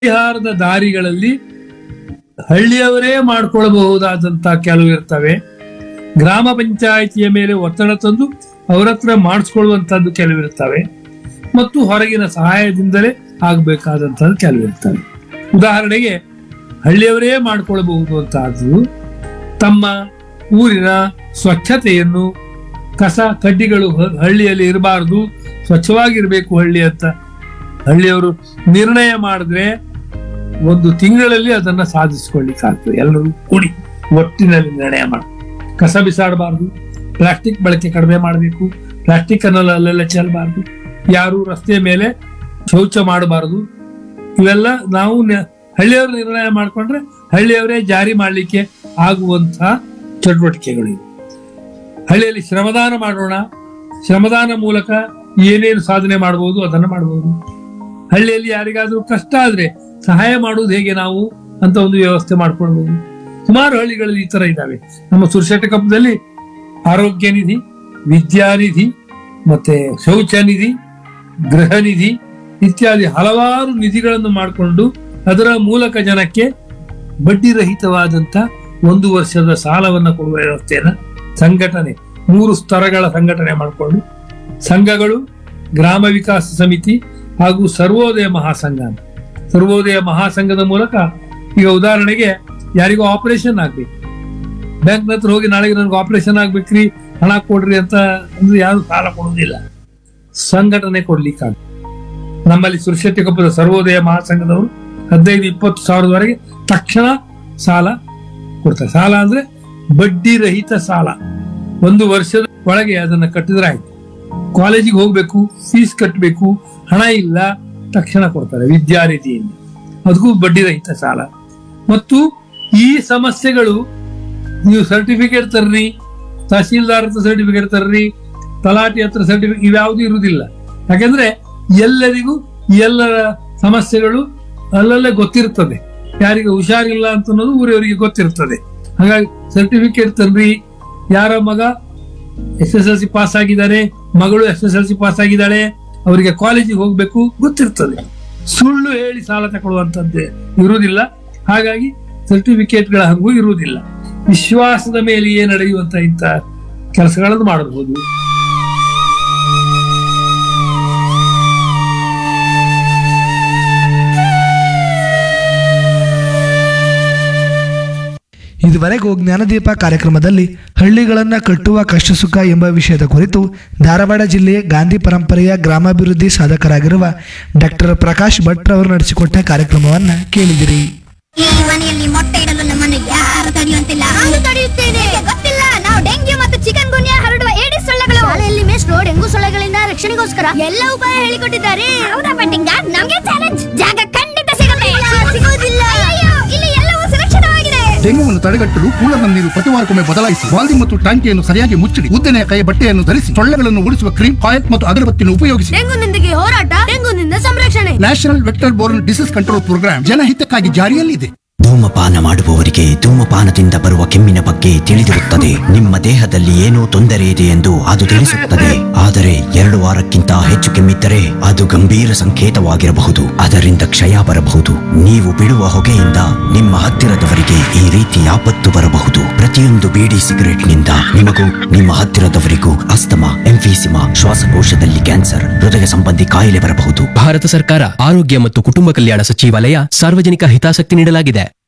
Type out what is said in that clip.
ಪರಿಹಾರದ ದಾರಿಗಳಲ್ಲಿ ಹಳ್ಳಿಯವರೇ ಮಾಡ್ಕೊಳ್ಬಹುದಾದಂತ ಕೆಲವು ಇರ್ತವೆ ಗ್ರಾಮ ಪಂಚಾಯಿತಿಯ ಮೇಲೆ ಒತ್ತಡ ತಂದು ಅವರ ಹತ್ರ ಮಾಡಿಸ್ಕೊಳ್ಳುವಂತದ್ದು ಕೆಲವಿರ್ತವೆ ಮತ್ತು ಹೊರಗಿನ ಸಹಾಯದಿಂದಲೇ ಆಗಬೇಕಾದಂಥದ್ದು ಕೆಲವಿರ್ತವೆ ಉದಾಹರಣೆಗೆ ಹಳ್ಳಿಯವರೇ ಮಾಡಿಕೊಳ್ಳಬಹುದು ಅಂತದ್ದು ತಮ್ಮ ಊರಿನ ಸ್ವಚ್ಛತೆಯನ್ನು ಕಸ ಕಡ್ಡಿಗಳು ಹ- ಹಳ್ಳಿಯಲ್ಲಿ ಇರಬಾರದು ಸ್ವಚ್ಛವಾಗಿರ್ಬೇಕು ಹಳ್ಳಿ ಅಂತ ಹಳ್ಳಿಯವರು ನಿರ್ಣಯ ಮಾಡಿದ್ರೆ ಒಂದು ತಿಂಗಳಲ್ಲಿ ಅದನ್ನ ಸಾಧಿಸಿಕೊಳ್ಳಿಕ್ಕಾಗ್ತದೆ ಎಲ್ಲರೂ ಕೂಡಿ ಒಟ್ಟಿನಲ್ಲಿ ನಿರ್ಣಯ ಮಾಡಿ ಕಸ ಬಿಸಾಡಬಾರ್ದು ಪ್ಲಾಸ್ಟಿಕ್ ಬಳಕೆ ಕಡಿಮೆ ಮಾಡಬೇಕು ಪ್ಲಾಸ್ಟಿಕ್ ಅನ್ನಲ್ಲ ಅಲ್ಲೆಲ್ಲ ಚೆಲ್ಲಬಾರ್ದು ಯಾರು ರಸ್ತೆ ಮೇಲೆ ಶೌಚ ಮಾಡಬಾರದು ಇವೆಲ್ಲ ನಾವು ನ- ಹಳ್ಳಿಯವರು ನಿರ್ಣಯ ಮಾಡಿಕೊಂಡ್ರೆ ಹಳ್ಳಿಯವರೇ ಜಾರಿ ಮಾಡಲಿಕ್ಕೆ ಆಗುವಂತಹ ಚಟುವಟಿಕೆಗಳು ಇವು. ಹಳ್ಳಿಯಲ್ಲಿ ಶ್ರಮದಾನ ಮಾಡೋಣ ಶ್ರಮದಾನ ಮೂಲಕ ಏನೇನು ಸಾಧನೆ ಮಾಡಬಹುದು ಅದನ್ನು ಮಾಡಬಹುದು ಹಳ್ಳಿಯಲ್ಲಿ ಯಾರಿಗಾದ್ರೂ ಕಷ್ಟ ಆದ್ರೆ ಸಹಾಯ ಮಾಡುವುದು ಹೇಗೆ ನಾವು ಅಂತ ಒಂದು ವ್ಯವಸ್ಥೆ ಮಾಡ್ಕೊಳ್ಬಹುದು ಸುಮಾರು ಹಳ್ಳಿಗಳಲ್ಲಿ ಈ ತರ ಇದ್ದಾವೆ ನಮ್ಮ ಸುರಶೆಟ್ಟಕಪ್ಪದಲ್ಲಿ ಆರೋಗ್ಯ ನಿಧಿ ವಿದ್ಯಾನಿಧಿ ಮತ್ತೆ ಶೌಚ ನಿಧಿ ಗೃಹ ನಿಧಿ ಇತ್ಯಾದಿ ಹಲವಾರು ನಿಧಿಗಳನ್ನು ಮಾಡಿಕೊಂಡು ಅದರ ಮೂಲಕ ಜನಕ್ಕೆ ಬಡ್ಡಿ ರಹಿತವಾದಂತ ಒಂದು ವರ್ಷದ ಸಾಲವನ್ನ ಕೊಡುವ ವ್ಯವಸ್ಥೆಯನ್ನ ಸಂಘಟನೆ ಮೂರು ಸ್ತರಗಳ ಸಂಘಟನೆ ಮಾಡಿಕೊಂಡು ಸಂಘಗಳು ಗ್ರಾಮ ವಿಕಾಸ ಸಮಿತಿ ಹಾಗೂ ಸರ್ವೋದಯ ಮಹಾಸಂಘ ಅಂತ. ಸರ್ವೋದಯ ಮಹಾಸಂಘದ ಮೂಲಕ ಈಗ ಉದಾಹರಣೆಗೆ ಯಾರಿಗೋ ಆಪರೇಷನ್ ಆಗ್ಬೇಕು ಬ್ಯಾಂಕ್ ಹತ್ರ ಹೋಗಿ ನಾಳೆಗೆ ನನಗೆ ಆಪರೇಷನ್ ಆಗ್ಬೇಕ್ರಿ ಹಣ ಕೊಡ್ರಿ ಅಂತ ಅಂದ್ರೆ ಯಾರು ಸಾಲ ಕೊಡುವುದಿಲ್ಲ ಸಂಘಟನೆ ಕೊಡ್ಲಿಕ್ಕಾಗ ನಮ್ಮಲ್ಲಿ ಸುರಕ್ಷತೆ ಕೊಪ್ಪದ ಸರ್ವೋದಯ ಮಹಾಸಂಘದವರು ಹದಿನೈದು ಇಪ್ಪತ್ತು ಸಾವಿರದವರೆಗೆ ತಕ್ಷಣ ಸಾಲ ಕೊಡ್ತಾರೆ ಸಾಲ ಅಂದ್ರೆ ಬಡ್ಡಿ ರಹಿತ ಸಾಲ ಒಂದು ವರ್ಷದ ಒಳಗೆ ಅದನ್ನ ಕಟ್ಟಿದ್ರೆ ಆಯ್ತು ಕಾಲೇಜಿಗೆ ಹೋಗ್ಬೇಕು ಫೀಸ್ ಕಟ್ಟಬೇಕು ಹಣ ಇಲ್ಲ ತಕ್ಷಣ ಕೊಡ್ತಾರೆ ವಿದ್ಯಾನಿಧಿಯಿಂದ ಅದಕ್ಕೂ ಬಡ್ಡಿ ರಹಿತ ಸಾಲ ಮತ್ತು ಈ ಸಮಸ್ಯೆಗಳು ನೀವು ಸರ್ಟಿಫಿಕೇಟ್ ತರ್ರಿ ತಹಸೀಲ್ದಾರ್ ಹತ್ರ ಸರ್ಟಿಫಿಕೇಟ್ ತರ್ರಿ ತಲಾಟಿ ಹತ್ರ ಸರ್ಟಿಫಿಕೇಟ್ ಇವ್ಯಾವುದೂ ಇರುವುದಿಲ್ಲ ಯಾಕಂದ್ರೆ ಎಲ್ಲರಿಗೂ ಎಲ್ಲರ ಸಮಸ್ಯೆಗಳು ಅಲ್ಲಲ್ಲೇ ಗೊತ್ತಿರ್ತದೆ ಯಾರಿಗೆ ಹುಷಾರಿಲ್ಲ ಅಂತ ಅನ್ನೋದು ಊರವರಿಗೆ ಗೊತ್ತಿರ್ತದೆ ಹಾಗಾಗಿ ಸರ್ಟಿಫಿಕೇಟ್ ತರ್ರಿ ಯಾರ ಮಗ S S L C pass ಆಗಿದ್ದಾರೆ ಮಗಳು S S L C pass ಆಗಿದ್ದಾಳೆ ಅವರಿಗೆ ಕಾಲೇಜಿಗೆ ಹೋಗ್ಬೇಕು ಗೊತ್ತಿರ್ತದೆ ಸುಳ್ಳು ಹೇಳಿ ಸಾಲ ತಗೊಳ್ಳುವಂತದ್ದೇ ಇರುವುದಿಲ್ಲ ಹಾಗಾಗಿ ಸರ್ಟಿಫಿಕೇಟ್ಗಳ ಹಂಗೂ ಇರುವುದಿಲ್ಲ ವಿಶ್ವಾಸದ ಮೇಲೆಯೇ ನಡೆಯುವಂತ ಇಂಥ ಕೆಲಸಗಳನ್ನು ಮಾಡಬಹುದು ಇದುವರೆಗೂ ಜ್ಞಾನದೀಪ ಕಾರ್ಯಕ್ರಮದಲ್ಲಿ ಹಳ್ಳಿಗಳನ್ನ ಕಟ್ಟುವ ಕಷ್ಟ ಸುಖ ಎಂಬ ವಿಷಯದ ಕುರಿತು ಧಾರವಾಡ ಜಿಲ್ಲೆಯ ಗಾಂಧಿ ಪರಂಪರೆಯ ಗ್ರಾಮಾಭಿವೃದ್ಧಿ ಸಾಧಕರಾಗಿರುವ ಡಾಕ್ಟರ್ ಪ್ರಕಾಶ್ ಭಟ್ ಅವರು ನಡೆಸಿಕೊಟ್ಟ ಕಾರ್ಯಕ್ರಮವನ್ನ ಕೇಳಿದಿರಿ ಈ ಮನೆಯಲ್ಲಿ ಮೊಟ್ಟೆ ಇಡಲು ನಮ್ಮನ್ನು ಯಾರು ತಡೆಯುವಂತಿಲ್ಲ ನಾನು ತಡೆಯುತ್ತೇನೆ ಗೊತ್ತಿಲ್ಲ ನಾವು ಡೆಂಗ್ಯೂ ಮತ್ತು ಚಿಕನ್ ಗುನ್ಯಾ ಹರಡುವ ಏಡಿಸ್ ಸೊಳ್ಳೆಗಳು ಶಾಲೆಯಲ್ಲಿ ಮೇಷ್ಟ್ರು ಡೆಂಗು ಸೊಳ್ಳೆಗಳಿಂದ ರಕ್ಷಣೆಗೋಸ್ಕರ ಎಲ್ಲ ಉಪಾಯ ಹೇಳಿಕೊಟ್ಟಿದ್ದಾರೆ ಹೌದಾ ಪಟ್ಟಿಂಗ ನಮ್ಗೆ ಚಾಲೆಂಜ್ ಜಾಗ ಖಂಡಿತ ಸಿಗುತ್ತೆ ಸಿಗೋದಿಲ್ಲ ಅಯ್ಯೋ ಇಲ್ಲಿ ಎಲ್ಲವೂ ಸುರಕ್ಷಿತವಾಗಿದೆ ಡೆಂಗುವನ್ನು ತಡೆಗಟ್ಟಲು ಕೂಲರ್ನ ನೀರು ಪ್ರತಿವಾರಕ್ಕೊಮ್ಮೆ ಬದಲಾಯಿಸಿ ಬಾಲ್ದಿ ಮತ್ತು ಟಾಂಕಿಯನ್ನು ಸರಿಯಾಗಿ ಮುಚ್ಚಿಡಿ ಉದ್ದನೆಯ ಕೈ ಬಟ್ಟೆಯನ್ನು ಧರಿಸಿ ಸೊಳ್ಳೆಗಳನ್ನು ಓಡಿಸುವ ಕ್ರೀಮ್ ಕಾಯತ್ ಮತ್ತು ಅಗರಬತ್ತಿಯನ್ನು ಉಪಯೋಗಿಸಿ ಡೆಂಗುನೊಂದಿಗೆ ಹೋರಾಟ ಡೆಂಗುನಿಂದ ಸಂರಕ್ಷಣೆ national vector borne disease control programme ಜನಹಿತಕ್ಕಾಗಿ ಜಾರಿಯಲ್ಲಿದೆ ಧೂಮಪಾನ ಮಾಡುವವರಿಗೆ ಧೂಮಪಾನದಿಂದ ಬರುವ ಕೆಮ್ಮಿನ ಬಗ್ಗೆ ತಿಳಿದಿರುತ್ತದೆ ನಿಮ್ಮ ದೇಹದಲ್ಲಿ ಏನೋ ತೊಂದರೆ ಇದೆ ಎಂದು ಅದು ತಿಳಿಸುತ್ತದೆ ಆದರೆ ಎರಡು ವಾರಕ್ಕಿಂತ ಹೆಚ್ಚು ಕೆಮ್ಮಿದ್ದರೆ ಅದು ಗಂಭೀರ ಸಂಕೇತವಾಗಿರಬಹುದು ಅದರಿಂದ ಕ್ಷಯ ಬರಬಹುದು ನೀವು ಬಿಡುವ ಹೊಗೆಯಿಂದ ನಿಮ್ಮ ಹತ್ತಿರದವರಿಗೆ ಈ ರೀತಿ ಆಪತ್ತು ಬರಬಹುದು ಪ್ರತಿಯೊಂದು ಬೀಡಿ ಸಿಗರೆಟ್ನಿಂದ ನಿಮಗೂ ನಿಮ್ಮ ಹತ್ತಿರದವರಿಗೂ ಅಸ್ತಮಾ ಎಂಫೀಸಿಮಾ ಶ್ವಾಸಕೋಶದಲ್ಲಿ ಕ್ಯಾನ್ಸರ್ ಹೃದಯ ಸಂಬಂಧಿ ಕಾಯಿಲೆ ಬರಬಹುದು ಭಾರತ ಸರ್ಕಾರ ಆರೋಗ್ಯ ಮತ್ತು ಕುಟುಂಬ ಕಲ್ಯಾಣ ಸಚಿವಾಲಯ ಸಾರ್ವಜನಿಕ ಹಿತಾಸಕ್ತಿ ನೀಡಲಾಗಿದೆ